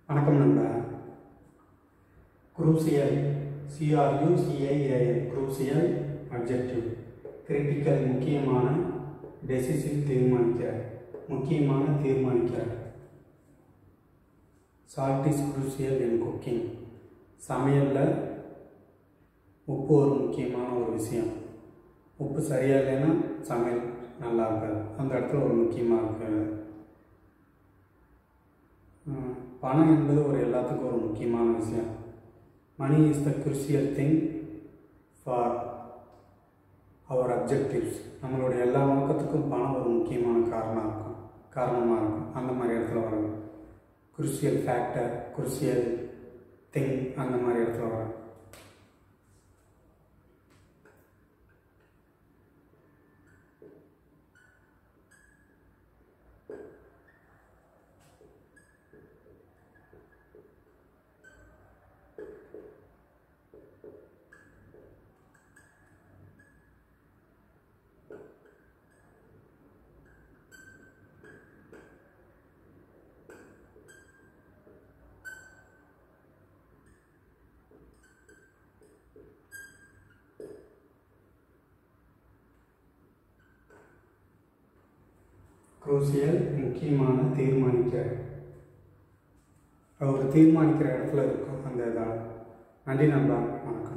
வணக்கம் நண்பா crucial C R U C I A L crucial objective critical முக்கியமான டெசிஷன் தீர்மானிக்கிற முக்கியமான தீர்மானிக்கிற salt is crucial in cooking சமையலில் உப்பு ஒரு முக்கியமான ஒரு விஷயம் உப்பு சரியா இல்லைன்னா சமையல் நல்லா இருக்காது அந்த இடத்துல ஒரு முக்கியமாக இருக்காது உம், பணம் என்பது ஒரு எல்லாத்துக்கும் ஒரு முக்கியமான விஷயம் money is the crucial thing for our objectives நம்மளுடைய எல்லா நோக்கத்துக்கும் பணம் ஒரு முக்கியமான காரணம் இருக்கும் காரணமாக இருக்கும் அந்த மாதிரி இடத்துல வரும் குருசியல் ஃபேக்டர் குருசியல் திங் அந்த மாதிரி இடத்துல வரும் குரூசியல் முக்கியமான தீர்மானிக்க அவர் தீர்மானிக்கிற இடத்துல இருக்கும் அந்த இதான் நன்றி நண்பா வணக்கம்